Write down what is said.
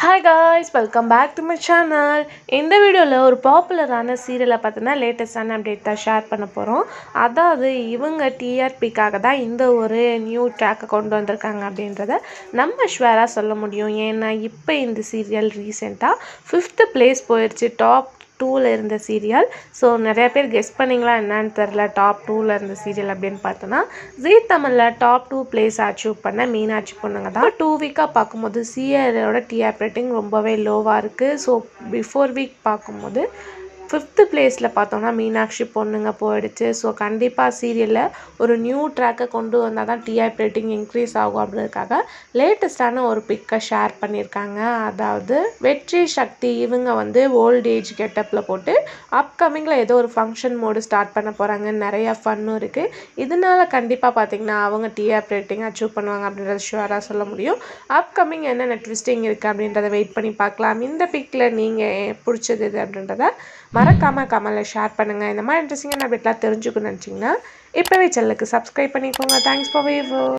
hi guys welcome back to my channel இந்த வீடியோவில் ஒரு பாப்புலரான சீரியலை பார்த்தீங்கன்னா லேட்டஸ்டான அப்டேட் தான் ஷேர் பண்ண போகிறோம் அதாவது இவங்க டிஆர்பிக்காக தான் இந்த ஒரு நியூ ட்ராக்கை கொண்டு வந்திருக்காங்க அப்படின்றத நம்ம ஷுவராக சொல்ல முடியும் ஏன்னா இப்போ இந்த சீரியல் ரீசெண்டாக ஃபிஃப்த்து பிளேஸ் போயிடுச்சு டாப் டூவில் இருந்த சீரியல் ஸோ நிறைய பேர் கெஸ் பண்ணிங்களா என்னன்னு தெரில டாப் டூவில் இருந்த சீரியல் அப்படின்னு பார்த்தோன்னா ஜீ தமிழில் டாப் டூ பிளேஸ் அச்சீவ் பண்ண மீனாட்சி பொண்ணுங்க தான் டூ வீக்காக பார்க்கும்போது சீரியலோட டிஆர் ரேட்டிங் ரொம்பவே லோவாக இருக்குது ஸோ பிஃபோர் வீக் பார்க்கும்போது ஃபிஃப்த்து பிளேஸில் பார்த்தோன்னா மீனாட்சி பொண்ணுங்க போயிடுச்சு ஸோ கண்டிப்பாக சீரியலில் ஒரு நியூ ட்ராக்கை கொண்டு வந்தால் தான் டிஆர்பி ரேட்டிங் இன்க்ரீஸ் ஆகும் அப்படின்றதுக்காக லேட்டஸ்டான ஒரு பிக்கை ஷேர் பண்ணியிருக்காங்க அதாவது வெற்றி சக்தி இவங்க வந்து ஓல்ட் ஏஜ் கெட்டப்பில் போட்டு அப்கமிங்கில் ஏதோ ஒரு ஃபங்க்ஷன் மோடு ஸ்டார்ட் பண்ண போகிறாங்க நிறையா ஃபன்னும் இருக்குது இதனால கண்டிப்பாக பார்த்தீங்கன்னா அவங்க டிஆர்பி ரேட்டிங் அச்சீவ் பண்ணுவாங்க அப்படின்றத ஷுவராக சொல்ல முடியும் அப்கமிங் என்னென்ன ட்விஸ்டிங் இருக்குது அப்படின்றத வெயிட் பண்ணி பார்க்கலாம் இந்த பிக்கில் நீங்கள் பிடிச்சது இது அப்படின்றத மறக்காமல் கமலில் ஷேர் பண்ணுங்கள் இந்த மாதிரி இன்ட்ரெஸ்டிங்கான அப்டேட்லாம் தெரிஞ்சுக்கணும்னு நினச்சிங்கன்னா இப்போவே செல்லுக்கு சப்ஸ்கிரைப் பண்ணிக்கோங்க தேங்க்ஸ் ஃபார் வீவோ